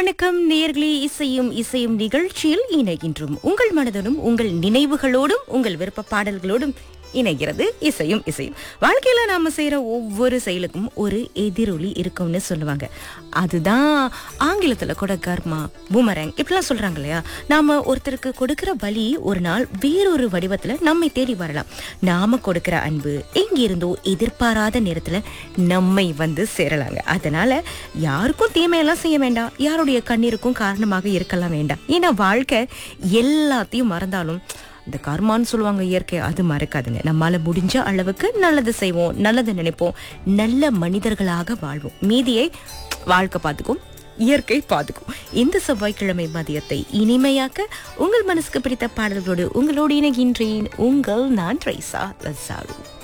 வணக்கம் நேர்களே இசையும் இசையும் நிகழ்ச்சியில் இணைகின்றோம் உங்கள் மனதோடும் உங்கள் நினைவுகளோடும் உங்கள் விருப்ப பாடல்களோடும் இணைகிறது இசையும் இசையும் வாழ்க்கையில நாம செய்யற ஒவ்வொரு செயலுக்கும் ஒரு எதிரொலி இருக்கும்னு சொல்லுவாங்க அதுதான் ஆங்கிலத்துல கூட கர்மா பூமரங் இப்படிலாம் சொல்றாங்க இல்லையா நாம ஒருத்தருக்கு கொடுக்கிற வழி ஒரு நாள் வேறொரு வடிவத்துல நம்மை தேடி வரலாம் நாம கொடுக்கிற அன்பு எங்கிருந்தோ எதிர்பாராத நேரத்துல நம்மை வந்து சேரலாங்க அதனால யாருக்கும் தீமையெல்லாம் செய்ய வேண்டாம் யாருடைய கண்ணீருக்கும் காரணமாக இருக்கலாம் வேண்டாம் ஏன்னா வாழ்க்கை எல்லாத்தையும் மறந்தாலும் இந்த கர்மான்னு சொல்லுவாங்க இயற்கை அது மறக்காதுங்க நம்மால முடிஞ்ச அளவுக்கு நல்லது செய்வோம் நல்லது நினைப்போம் நல்ல மனிதர்களாக வாழ்வோம் மீதியை வாழ்க்கை பார்த்துக்கும் இயற்கை பார்த்துக்கும் இந்த செவ்வாய்க்கிழமை மதியத்தை இனிமையாக்க உங்கள் மனசுக்கு பிடித்த பாடல்களோடு உங்களோடு இணைகின்றேன் உங்கள் நான் ட்ரைசா லசாரு